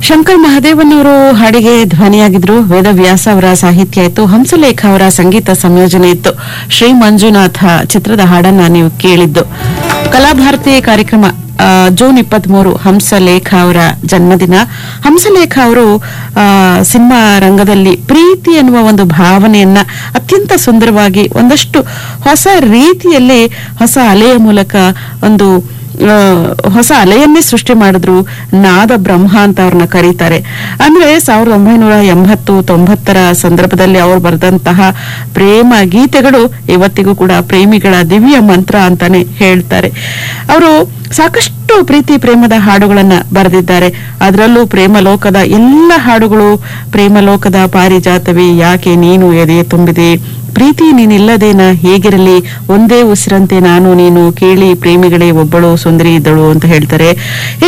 ಶಂಕರ್ ಮಹದೇವನ್ ಅವರು ಹಾಡಿಗೆ ಧ್ವನಿಯಾಗಿದ್ರು ವೇದವ್ಯಾಸ ಅವರ ಸಾಹಿತ್ಯ ಇತ್ತು ಹಂಸಲೇಖ ಅವರ ಸಂಗೀತ ಸಂಯೋಜನೆ ಇತ್ತು ಶ್ರೀ ಮಂಜುನಾಥ ಚಿತ್ರದ ಹಾಡನ್ನ ನೀವು ಕೇಳಿದ್ದು ಕಲಾಭಾರತಿ ಕಾರ್ಯಕ್ರಮ ಆ, ಜೂನ್ ಇಪ್ಪತ್ಮೂರು ಹಂಸಲೇಖ ಅವರ ಜನ್ಮದಿನ ಹಂಸಲೇಖ ಅವರು ಆ, ಸಿನಿಮಾ ರಂಗದಲ್ಲಿ ಪ್ರೀತಿ ಎನ್ನುವ ಒಂದು ಭಾವನೆಯನ್ನ ಅತ್ಯಂತ ಸುಂದರವಾಗಿ ಒಂದಷ್ಟು ಹೊಸ ರೀತಿಯಲ್ಲಿ ಹೊಸ ಅಲೆಯ ಮೂಲಕ ಒಂದು ಆ, ಹೊಸ ಅಲೆಯನ್ನೇ ಸೃಷ್ಟಿ ಮಾಡಿದ್ರು ನಾದ ಬ್ರಹ್ಮ ಅಂತ ಅವ್ರನ್ನ ಕರೀತಾರೆ ಅಂದ್ರೆ ಸಾವಿರದ ಒಂಬೈನೂರ ಎಂಬತ್ತು ತೊಂಬತ್ತರ ಸಂದರ್ಭದಲ್ಲಿ ಅವರು ಬರೆದಂತಹ ಪ್ರೇಮ ಗೀತೆಗಳು ಇವತ್ತಿಗೂ ಕೂಡ ಪ್ರೇಮಿಗಳ ದಿವ್ಯ ಮಂತ್ರ ಅಂತಾನೆ ಹೇಳ್ತಾರೆ ಅವರು ಸಾಕಷ್ಟು ಪ್ರೀತಿ ಪ್ರೇಮದ ಹಾಡುಗಳನ್ನ ಬರೆದಿದ್ದಾರೆ ಅದರಲ್ಲೂ ಪ್ರೇಮ ಲೋಕದ ಎಲ್ಲ ಹಾಡುಗಳು ಪ್ರೇಮ ಲೋಕದ ಪಾರಿಜಾತವೇ ಯಾಕೆ ನೀನು ಎದೆಯ ತುಂಬಿದೆ ಪ್ರೀತಿ ನೀನಿಲ್ಲದೇನ ಹೇಗಿರಲಿ ಒಂದೇ ಉಸಿರಂತೆ ನಾನು ನೀನು ಕೇಳಿ ಪ್ರೇಮಿಗಳೇ ಒಬ್ಬಳು ಸುಂದರಿ ಇದ್ದಳು ಅಂತ ಹೇಳ್ತಾರೆ